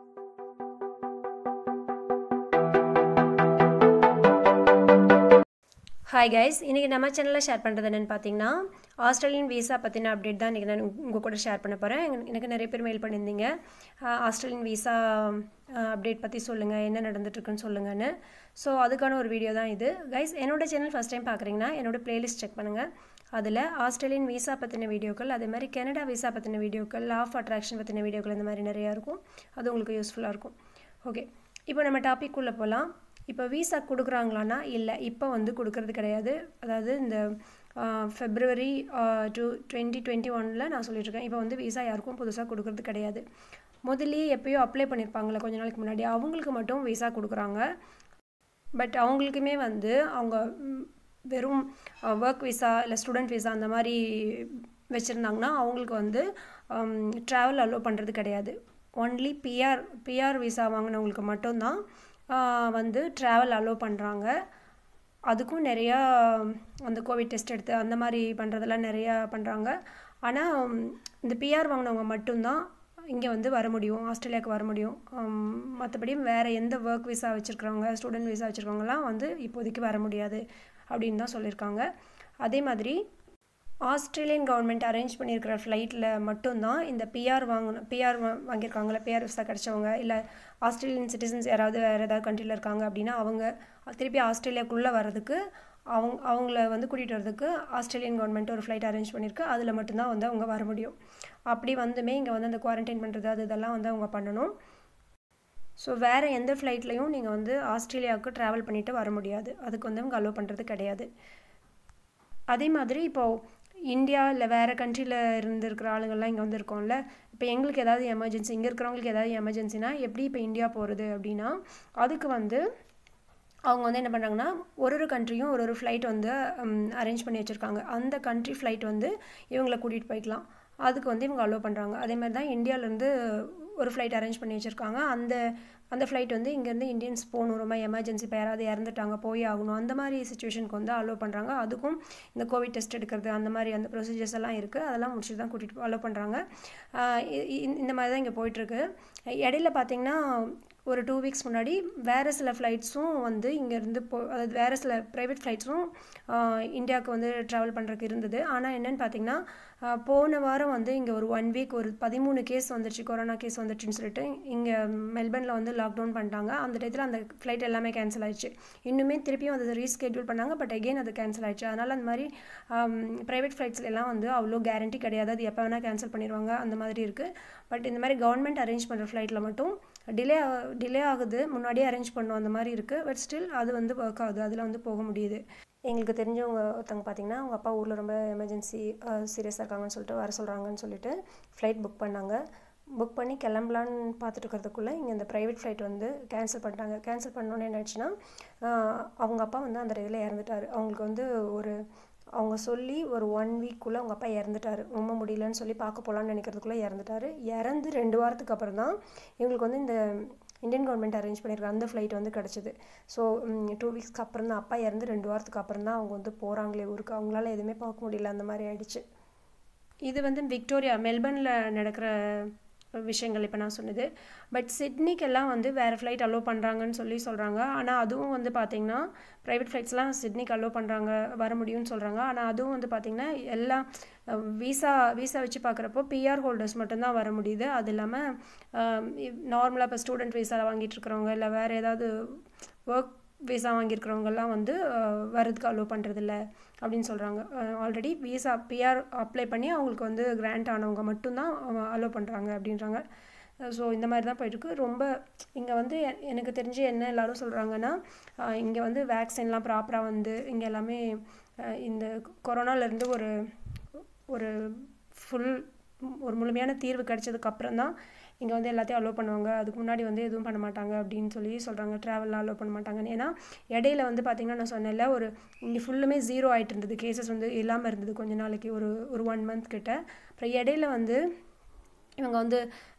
hi guys இன்றைக்கி நம்ம சேனலில் ஷேர் பண்ணுறது என்னென்னு பார்த்தீங்கன்னா ஆஸ்திரேலியன் வீசா பற்றின அப்டேட் தான் இன்றைக்கி நான் உங்கள் கூட ஷேர் பண்ண போகிறேன் எனக்கு நிறைய பேர் மெயில் பண்ணியிருந்தீங்க ஆஹ் ஆஸ்திரேலியன் வீசா அப்டேட் பற்றி சொல்லுங்கள் என்ன நடந்துட்டுருக்குன்னு சொல்லுங்கன்னு ஸோ அதுக்கான ஒரு வீடியோ தான் இது கைஸ் என்னோட சேனல் ஃபஸ்ட் டைம் பார்க்குறீங்கன்னா என்னோட பிளேலிஸ்ட் செக் பண்ணுங்கள் அதில் ஆஸ்திரேலியன் வீசா பற்றின வீடியோக்கள் அதே மாதிரி கனடா வீசா பற்றின வீடியோக்கள் லா ஆஃப் அட்ராக்ஷன் பற்றின வீடியோக்கள் இந்த மாதிரி நிறையா இருக்கும் அது உங்களுக்கு யூஸ்ஃபுல்லாக இருக்கும் ஓகே இப்போ நம்ம டாபிக் உள்ளே போகலாம் இப்போ வீசா கொடுக்குறாங்களான்னா இல்லை இப்போ வந்து கொடுக்கறது கிடையாது அதாவது இந்த ஃபெப்ரவரி டூ டுவெண்ட்டி டுவெண்ட்டி ஒனில் நான் சொல்லிட்டுருக்கேன் இப்போ வந்து வீசா யாருக்கும் புதுசாக கொடுக்கறது கிடையாது முதல்லயே எப்போயோ அப்ளை பண்ணியிருப்பாங்களே கொஞ்ச நாளைக்கு முன்னாடி அவங்களுக்கு மட்டும் வீசா கொடுக்குறாங்க பட் அவங்களுக்குமே வந்து அவங்க ம், வெறும் ஒர்க் விசா இல்லை ஸ்டூடெண்ட் விசா அந்த மாதிரி வச்சுருந்தாங்கன்னா அவங்களுக்கு வந்து ட்ராவல் அலோவ் பண்ணுறது கிடையாது ஒன்லி பிஆர் பிஆர் விசா வாங்கினவங்களுக்கு மட்டும்தான் ஆஹ், வந்து ட்ராவல் அலோவ் பண்ணுறாங்க அதுக்கும் நிறையா அந்த கோவிட் டெஸ்ட் எடுத்து அந்த மாதிரி பண்ணுறதெல்லாம் நிறையா பண்ணுறாங்க ஆனால் இந்த பிஆர் வாங்கினவங்க மட்டும்தான் இங்கே வந்து வர முடியும் ஆஸ்திரேலியாவுக்கு வர முடியும் மற்றபடி வேறு எந்த ஒர்க் விசா வச்சுருக்கிறவங்க ஸ்டூடெண்ட் விசா வச்சுருக்கவங்கலாம் வந்து இப்போதைக்கு வர முடியாது அப்படின்னு தான் சொல்லியிருக்காங்க அதே மாதிரி ஆஸ்திரேலியன் கவர்மெண்ட் அரேஞ்ச் பண்ணியிருக்கிற ஃப்ளைட்டில் மட்டும்தான் இந்த பிஆர் வாங்கின பிஆர் வாங்கியிருக்காங்களே பிஆர் விசா கிடச்சவங்க இல்லை ஆஸ்திரேலியன் சிட்டிசன்ஸ் யாராவது வேறு ஏதாவது கண்ட்ரியில் இருக்காங்க அப்படின்னா அவங்க திருப்பி ஆஸ்திரேலியாக்குள்ளே வர்றதுக்கு அவங்க அவங்கள வந்து கூட்டிகிட்டு வரதுக்கு ஆஸ்திரேலியன் கவர்மெண்ட் ஒரு ஃப்ளைட் அரேஞ்ச் பண்ணியிருக்கு அதில் மட்டும்தான் வந்து அவங்க வர முடியும் அப்படி வந்துமே இங்கே வந்து அந்த குவாரண்டைன் பண்ணுறது அது இதெல்லாம் வந்து அவங்க பண்ணணும் ஸோ வேறு எந்த ஃப்ளைட்லையும் நீங்கள் வந்து ஆஸ்திரேலியாவுக்கு ட்ராவல் பண்ணிவிட்டு வர முடியாது அதுக்கு வந்து அவங்க அலோவ் பண்ணுறது கிடையாது அதே மாதிரி இப்போது இந்தியா இல்லை வேறு கண்ட்ரியில் இருந்திருக்கிற ஆளுங்கள்லாம் இங்கே வந்து இருக்கோம்ல இப்போ எங்களுக்கு ஏதாவது எமர்ஜென்சி இங்கே இருக்கிறவங்களுக்கு ஏதாவது எமர்ஜென்சினா எப்படி இப்போ இந்தியா போகிறது அப்படின்னா அதுக்கு வந்து அவங்க வந்து என்ன பண்ணுறாங்கன்னா ஒரு ஒரு கண்ட்ரியும் ஒரு ஒரு ஃப்ளைட் வந்து அரேஞ்ச் பண்ணி வச்சுருக்காங்க அந்த கண்ட்ரி ஃப்ளைட் வந்து இவங்களை கூட்டிகிட்டு போய்க்கலாம் அதுக்கு வந்து இவங்க அலோவ் பண்ணுறாங்க அதே மாதிரி தான் இந்தியாவிலேருந்து ஒரு ஃப்ளைட் அரேஞ்ச் பண்ணி வச்சுருக்காங்க அந்த அந்த ஃப்ளைட் வந்து இங்கேருந்து இந்தியன்ஸ் போகணும் ரொம்ப எமர்ஜென்சி இப்போ யாராவது இறந்துட்டாங்க போய் ஆகணும் அந்த மாதிரி சுச்சுவேஷனுக்கு வந்து அலோவ் பண்ணுறாங்க அதுக்கும் இந்த கோவிட் டெஸ்ட் எடுக்கிறது அந்த மாதிரி அந்த ப்ரொசீஜர்ஸ் எல்லாம் இருக்குது அதெல்லாம் முடிச்சுட்டு தான் கூட்டிகிட்டு அலோவ் பண்ணுறாங்க இந்த மாதிரி தான் இங்கே போயிட்டுருக்கு இடையில பார்த்தீங்கன்னா ஒரு டூ வீக்ஸ் முன்னாடி வேறு சில ஃப்ளைட்ஸும் வந்து இங்கேருந்து போ அதாவது வேறு சில ப்ரைவேட் ஃப்ளைட்ஸும் இந்தியாவுக்கு வந்து ட்ராவல் பண்ணுறதுக்கு இருந்தது ஆனால் என்னென்னு பார்த்தீங்கன்னா போன வாரம் வந்து இங்கே ஒரு ஒன் வீக் ஒரு பதிமூணு கேஸ் வந்துருச்சு கொரோனா கேஸ் வந்துருச்சுன்னு சொல்லிட்டு இங்கே மெல்பர்னில் வந்து லாக்டவுன் பண்ணிட்டாங்க அந்த டயத்தில் அந்த ஃப்ளைட் எல்லாமே கேன்சல் ஆயிடுச்சு இன்னுமே திருப்பியும் அதை ரீஸ்கெட்யூல் பண்ணாங்க பட் அகெயின் அது கேன்சல் ஆயிடுச்சு அதனால் அந்த மாதிரி ப்ரைவேட் ஃப்ளைட்ஸ்ல எல்லாம் வந்து அவ்வளோ கேரண்டி கிடையாது அது எப்போ வேணால் கேன்சல் பண்ணிடுவாங்க அந்த மாதிரி இருக்குது பட் இந்த மாதிரி கவர்மெண்ட் அரேஞ்ச் பண்ணுற ஃப்ளைட்டில் மட்டும் டிலே டிலே ஆகுது முன்னாடியே அரேஞ்ச் பண்ணோம் அந்த மாதிரி இருக்குது பட் ஸ்டில் அது வந்து ஒர்க் ஆகுது அதில் வந்து போக முடியுது எங்களுக்கு தெரிஞ்சவங்க ஒருத்தவங்க பார்த்தீங்கன்னா அவங்க அப்பா ஊரில் ரொம்ப எமர்ஜென்சி சீரியஸாக இருக்காங்கன்னு சொல்லிட்டு வர சொல்கிறாங்கன்னு சொல்லிட்டு ஃப்ளைட் புக் பண்ணாங்க புக் பண்ணி கிளம்பலான்னு பார்த்துட்டு இருக்கிறதுக்குள்ளே இங்கே இந்த ப்ரைவேட் ஃப்ளைட் வந்து கேன்சல் பண்ணிட்டாங்க கேன்சல் பண்ணோன்னே என்ன ஆச்சுன்னா அவங்க அப்பா வந்து அந்த இதில் இறந்துட்டார் அவங்களுக்கு வந்து ஒரு அவங்க சொல்லி ஒரு ஒன் வீக்குள்ளே அவங்க அப்பா இறந்துட்டார் ரொம்ப முடியலன்னு சொல்லி பார்க்க போகலான்னு நினைக்கிறதுக்குள்ளே இறந்துட்டார் இறந்து ரெண்டு வாரத்துக்கு அப்புறம் தான் இவங்களுக்கு வந்து இந்த இந்தியன் கவர்மெண்ட் அரேஞ்ச் பண்ணியிருக்க அந்த ஃப்ளைட் வந்து கிடச்சிது ஸோ டூ வீக்ஸ்க்கு அப்புறம் தான் அப்பா இறந்து ரெண்டு வாரத்துக்கு அப்புறம் தான் அவங்க வந்து போகிறாங்களே ஊருக்கு அவங்களால எதுவுமே பார்க்க முடியல அந்த மாதிரி ஆயிடுச்சு இது வந்து விக்டோரியா மெல்பர்னில் நடக்கிற விஷயங்கள் இப்போ நான் சொன்னது பட் சிட்னிக்கெல்லாம் வந்து வேறு ஃப்ளைட் அலோவ் பண்ணுறாங்கன்னு சொல்லி சொல்கிறாங்க ஆனால் அதுவும் வந்து பார்த்திங்கன்னா ப்ரைவேட் ஃப்ளைட்ஸ்லாம் சிட்னிக்கு அலோவ் பண்ணுறாங்க வர முடியும்னு சொல்கிறாங்க ஆனால் அதுவும் வந்து பார்த்திங்கன்னா எல்லாம் வீசா வீசா வச்சு பார்க்குறப்போ பிஆர் ஹோல்டர்ஸ் மட்டும்தான் வர முடியுது அது இல்லாமல் நார்மலாக இப்போ ஸ்டூடெண்ட் வீசா வாங்கிட்டு இருக்கிறவங்க இல்லை வேறு ஏதாவது ஒர்க் விசா வாங்கியிருக்கிறவங்கெல்லாம் வந்து வரதுக்கு அலோவ் பண்ணுறதில்ல அப்படின்னு சொல்கிறாங்க ஆல்ரெடி விசா பிஆர் அப்ளை பண்ணி அவங்களுக்கு வந்து கிராண்ட் ஆனவங்க மட்டும்தான் அலோவ் பண்ணுறாங்க அப்படின்றாங்க ஸோ இந்த மாதிரி தான் போயிட்டுருக்கு ரொம்ப இங்கே வந்து எனக்கு தெரிஞ்சு என்ன எல்லோரும் சொல்கிறாங்கன்னா இங்கே வந்து வேக்சின்லாம் ப்ராப்பராக வந்து இங்கே எல்லாமே இந்த கொரோனாலேருந்து ஒரு ஒரு ஃபுல் ஒரு முழுமையான தீர்வு கிடைச்சதுக்கப்புறம் தான் இங்கே வந்து எல்லாத்தையும் அலோவ் பண்ணுவாங்க அதுக்கு முன்னாடி வந்து எதுவும் பண்ண மாட்டாங்க அப்படின்னு சொல்லி சொல்கிறாங்க ட்ராவல்லாம் அலோவ் பண்ண மாட்டாங்கன்னு ஏன்னா இடையில வந்து பார்த்திங்கன்னா நான் சொன்னேன்ல ஒரு இங்கே ஃபுல்லுமே ஜீரோ ஆகிட்டு இருந்தது கேசஸ் வந்து இல்லாமல் இருந்தது கொஞ்ச நாளைக்கு ஒரு ஒரு ஒன் மந்த் கிட்ட அப்புறம் இடையில வந்து இவங்க வந்து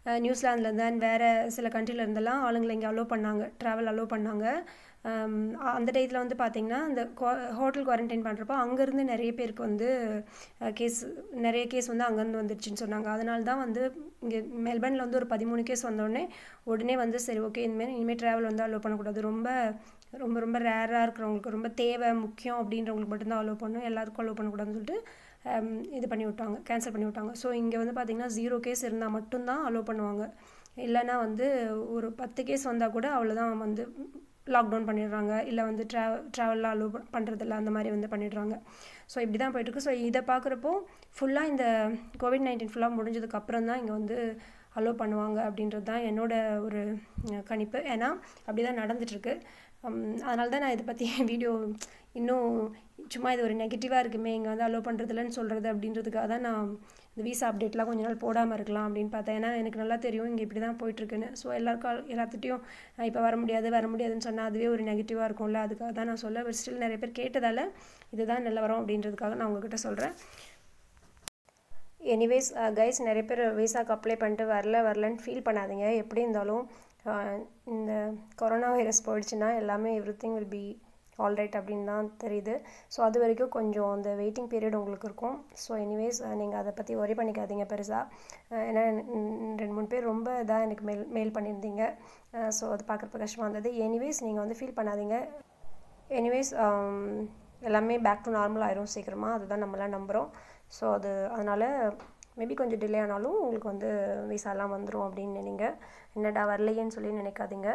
நியூசிலாந்துலேருந்து அண்ட் வேறு சில கண்ட்ரில இருந்தெல்லாம் ஆளுங்களை இங்கே அலோவ் பண்ணாங்க ட்ராவல் அலோவ் பண்ணாங்க அந்த டயத்தில் வந்து பார்த்திங்கன்னா இந்த ஹோட்டல் குவாரண்டைன் பண்ணுறப்போ அங்கேருந்து நிறைய பேருக்கு வந்து கேஸ் நிறைய கேஸ் வந்து அங்கேருந்து வந்துடுச்சுன்னு சொன்னாங்க அதனால தான் வந்து இங்கே மெல்பர்னில் வந்து ஒரு பதிமூணு கேஸ் வந்தோடனே உடனே வந்து சரி ஓகே இனிமேல் இனிமேல் ட்ராவல் வந்து அலோவ் பண்ணக்கூடாது ரொம்ப ரொம்ப ரொம்ப ரேராக இருக்கிறவங்களுக்கு ரொம்ப தேவை முக்கியம் அப்படின்றவங்களுக்கு மட்டும்தான் அலோவ் பண்ணணும் எல்லாருக்கும் அலோவ் பண்ணக்கூடாதுன்னு சொல்லிட்டு இது பண்ணி விட்டாங்க கேன்சல் பண்ணி விட்டாங்க ஸோ இங்கே வந்து பார்த்திங்கன்னா ஜீரோ கேஸ் இருந்தால் மட்டும்தான் அலோவ் பண்ணுவாங்க இல்லைன்னா வந்து ஒரு பத்து கேஸ் வந்தால் கூட அவ்வளோதான் வந்து லாக்டவுன் பண்ணிடுறாங்க இல்லை வந்து ட்ராவ ட்ராவல்லாம் அலோவ் பண்ணுறதில்ல அந்த மாதிரி வந்து பண்ணிடுறாங்க ஸோ இப்படி தான் போயிட்டுருக்கு ஸோ இதை பார்க்குறப்போ ஃபுல்லாக இந்த கோவிட் நைன்டீன் ஃபுல்லாக முடிஞ்சதுக்கப்புறம் தான் இங்கே வந்து அலோவ் பண்ணுவாங்க அப்படின்றது தான் என்னோட ஒரு கணிப்பு ஏன்னா அப்படி தான் நடந்துகிட்ருக்கு அதனால தான் நான் இதை பற்றி வீடியோ இன்னும் சும்மா இது ஒரு நெகட்டிவாக இருக்குமே இங்கே வந்து அலோவ் பண்ணுறதில்லன்னு சொல்கிறது அப்படின்றதுக்காக தான் நான் இந்த வீசா அப்டேட்லாம் கொஞ்ச நாள் போடாமல் இருக்கலாம் அப்படின்னு பார்த்தேன் ஏன்னா எனக்கு நல்லா தெரியும் இங்கே இப்படி தான் போயிட்டுருக்குன்னு ஸோ எல்லாருக்கும் எல்லாத்துட்டையும் இப்போ வர முடியாது வர முடியாதுன்னு சொன்னால் அதுவே ஒரு நெகட்டிவாக இருக்கும்ல அதுக்காக தான் நான் சொல்ல பட் ஸ்டில் நிறைய பேர் கேட்டதால் இதுதான் நல்ல வரும் அப்படின்றதுக்காக நான் உங்ககிட்ட சொல்கிறேன் எனிவேஸ் கைஸ் நிறைய பேர் விசாக்கு அப்ளை பண்ணிட்டு வரல வரலன்னு ஃபீல் பண்ணாதீங்க எப்படி இருந்தாலும் இந்த கொரோனா வைரஸ் போயிடுச்சுன்னா எல்லாமே everything will be alright அப்படின்னு தான் தெரியுது ஸோ அது வரைக்கும் கொஞ்சம் அந்த வெயிட்டிங் பீரியட் உங்களுக்கு இருக்கும் ஸோ எனிவேஸ் நீங்கள் அதை பற்றி ஒரி பண்ணிக்காதீங்க பெருசாக ஏன்னா ரெண்டு மூணு பேர் ரொம்ப இதாக எனக்கு மெயில் மெயில் பண்ணியிருந்தீங்க ஸோ அது பார்க்குறப்ப கஷ்டமாக இருந்தது எனிவேஸ் நீங்கள் வந்து ஃபீல் பண்ணாதீங்க எனிவேஸ் எல்லாமே பேக் டு நார்மல் ஆயிரும் சீக்கிரமாக அதுதான் நம்மளாம் நம்புகிறோம் ஸோ அது அதனால் மேபி கொஞ்சம் டிலே ஆனாலும் உங்களுக்கு வந்து விசாலாம் வந்துடும் அப்படின்னு நினைங்க என்னடா வரலையேன்னு சொல்லி நினைக்காதீங்க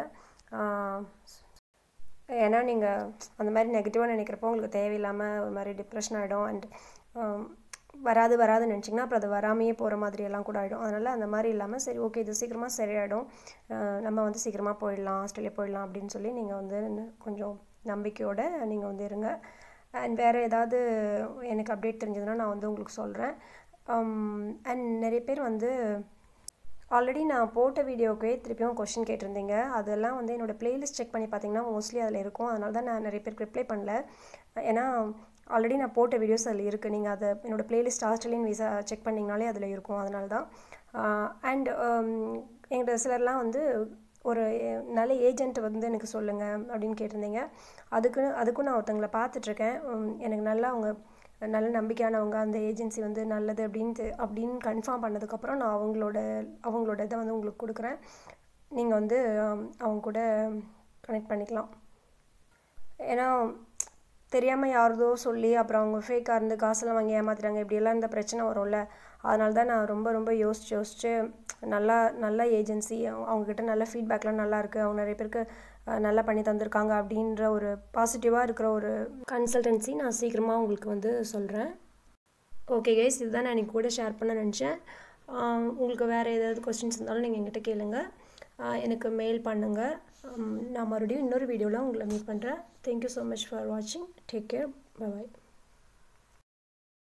ஏன்னா நீங்கள் அந்த மாதிரி நெகட்டிவாக நினைக்கிறப்போ உங்களுக்கு தேவையில்லாமல் ஒரு மாதிரி டிப்ரெஷன் ஆகிடும் அண்ட் வராது வராதுன்னு நினச்சிங்கன்னா அப்புறம் அது வராமையே போகிற மாதிரி எல்லாம் கூட ஆகிடும் அதனால் அந்த மாதிரி இல்லாமல் சரி ஓகே இது சீக்கிரமாக சரியாயிடும் நம்ம வந்து சீக்கிரமாக போயிடலாம் ஆஸ்திரேலியா போயிடலாம் அப்படின்னு சொல்லி நீங்கள் வந்து கொஞ்சம் நம்பிக்கையோடு நீங்கள் வந்து இருங்க அண்ட் வேறு ஏதாவது எனக்கு அப்டேட் தெரிஞ்சதுன்னா நான் வந்து உங்களுக்கு சொல்கிறேன் அண்ட் நிறைய பேர் வந்து ஆல்ரெடி நான் போட்ட வீடியோக்கே திருப்பியும் கொஷின் கேட்டிருந்தீங்க அதெல்லாம் வந்து என்னோடய ப்ளேலிஸ்ட் செக் பண்ணி பார்த்தீங்கன்னா மோஸ்ட்லி அதில் இருக்கும் அதனால தான் நான் நிறைய பேருக்கு ரிப்ளை பண்ணல ஏன்னா ஆல்ரெடி நான் போட்ட வீடியோஸ் அதில் இருக்குது நீங்கள் அதை என்னோடய ப்ளேலிஸ்ட் ஆஸ்திரேலியன் விசா செக் பண்ணிங்கனாலே அதில் இருக்கும் அதனால தான் அண்ட் எங்கிட்ட சிலர்லாம் வந்து ஒரு நல்ல ஏஜென்ட் வந்து எனக்கு சொல்லுங்கள் அப்படின்னு கேட்டிருந்தீங்க அதுக்கு அதுக்கும் நான் ஒருத்தங்களை பார்த்துட்ருக்கேன் எனக்கு நல்லா அவங்க நல்ல நம்பிக்கையானவங்க அந்த ஏஜென்சி வந்து நல்லது அப்படின்ட்டு அப்படின்னு கன்ஃபார்ம் பண்ணதுக்கப்புறம் நான் அவங்களோட அவங்களோட இதை வந்து உங்களுக்கு கொடுக்குறேன் நீங்கள் வந்து அவங்க கூட கனெக்ட் பண்ணிக்கலாம் ஏன்னா தெரியாமல் யாரதோ சொல்லி அப்புறம் அவங்க ஃபேக்காக இருந்து காசெல்லாம் வாங்கி ஏமாத்துறாங்க இப்படியெல்லாம் இந்த பிரச்சனை வரும்ல அதனால தான் நான் ரொம்ப ரொம்ப யோசிச்சு யோசிச்சு நல்லா நல்ல ஏஜென்சி அவங்கக்கிட்ட நல்ல ஃபீட்பேக்லாம் நல்லா இருக்குது அவங்க நிறைய பேருக்கு நல்லா பண்ணி தந்திருக்காங்க அப்படின்ற ஒரு பாசிட்டிவாக இருக்கிற ஒரு கன்சல்டன்சி நான் சீக்கிரமாக உங்களுக்கு வந்து சொல்கிறேன் ஓகே கைஸ் இதுதான் நான் எனக்கு கூட ஷேர் பண்ண நினச்சேன் உங்களுக்கு வேறு ஏதாவது கொஸ்டின்ஸ் இருந்தாலும் நீங்கள் எங்கிட்ட கேளுங்க எனக்கு மெயில் பண்ணுங்கள் நான் மறுபடியும் இன்னொரு வீடியோவில் உங்களை மீட் பண்ணுறேன் தேங்க்யூ ஸோ மச் ஃபார் வாட்சிங் டேக் கேர் பை பாய்